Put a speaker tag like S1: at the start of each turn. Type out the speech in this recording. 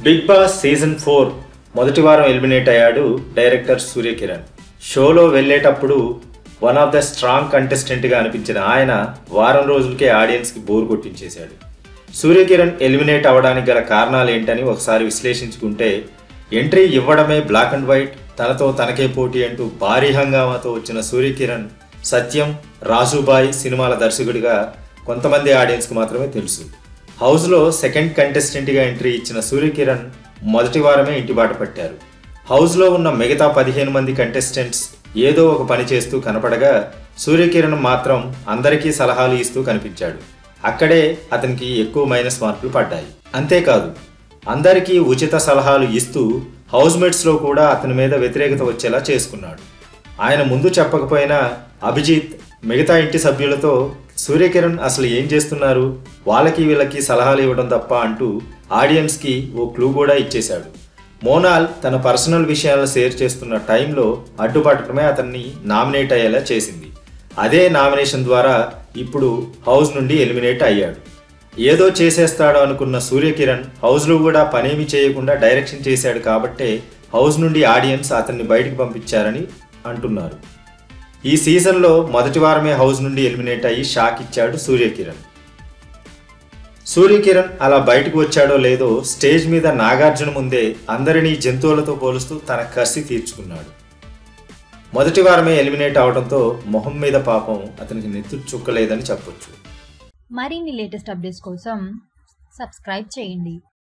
S1: big boss season four మొదటి వారం eliminate అయ్యాడు డైరెక్టర్ సూర్యకిరణ్ షోలో వెళ్ళేటప్పుడు వన్ ఆఫ్ ద స్ట్రాంగ్ కంటెస్టెంట్గా అనిపించిన ఆయన వారం రోజులకే ఆడియన్స్కి బోర్ కొట్టించేశాడు సూర్యకిరణ్ ఎలిమినేట్ అవ్వడానికి గల కారణాలు ఏంటని ఒకసారి విశ్లేషించుకుంటే ఎంట్రీ ఇవ్వడమే బ్లాక్ అండ్ వైట్ తనతో తనకే పోటీ అంటూ భారీ హంగామాతో వచ్చిన సూర్యకిరణ్ సత్యం రాజుబాయ్ సినిమాల దర్శకుడిగా కొంతమంది ఆడియన్స్కి మాత్రమే తెలుసు హౌస్లో సెకండ్ కంటెస్టెంట్గా ఎంట్రీ ఇచ్చిన సూర్యకిరణ్ మొదటి వారమే ఇంటిబాట పట్టారు హౌస్లో ఉన్న మిగతా పదిహేను మంది కంటెస్టెంట్స్ ఏదో ఒక పని చేస్తూ కనపడగా సూర్యకిరణ్ మాత్రం అందరికీ సలహాలు ఇస్తూ కనిపించాడు అక్కడే అతనికి ఎక్కువ మైనస్ మార్కులు పడ్డాయి అంతేకాదు అందరికీ ఉచిత సలహాలు ఇస్తూ హౌస్మేట్స్లో కూడా అతని మీద వ్యతిరేకత వచ్చేలా చేసుకున్నాడు ఆయన ముందు చెప్పకపోయినా అభిజిత్ మిగతా ఇంటి సభ్యులతో సూర్యకిరణ్ అసలు ఏం చేస్తున్నారు వాళ్ళకి వీళ్ళకి సలహాలు ఇవ్వడం తప్ప అంటూ ఆడియన్స్కి ఓ క్లూ కూడా ఇచ్చేశాడు మోనాల్ తన పర్సనల్ విషయాలను షేర్ చేస్తున్న టైంలో అడ్డుపట్టడమే అతన్ని నామినేట్ అయ్యేలా చేసింది అదే నామినేషన్ ద్వారా ఇప్పుడు హౌస్ నుండి ఎలిమినేట్ అయ్యాడు ఏదో చేసేస్తాడు అనుకున్న సూర్యకిరణ్ హౌస్లో కూడా పనేమి చేయకుండా డైరెక్షన్ చేశాడు కాబట్టే హౌస్ నుండి ఆడియన్స్ అతన్ని బయటికి పంపించారని అంటున్నారు ఈ సీజన్లో మొదటి వారమే హౌస్ నుండి ఎలిమినేట్ అయ్యి షాక్ ఇచ్చాడు సూర్యకిరణ్ సూర్యకిరణ్ అలా బయటకు వచ్చాడో లేదో స్టేజ్ మీద నాగార్జున ముందే అందరినీ జంతువులతో పోలుస్తూ తన కసి తీర్చుకున్నాడు మొదటి వారమే ఎలిమినేట్ అవడంతో మొహం మీద పాపం అతనికి నెత్తు చుక్కలేదని చెప్పొచ్చు
S2: మరిన్ని లేటెస్ట్ అప్డేట్స్ కోసం సబ్స్క్రైబ్ చేయండి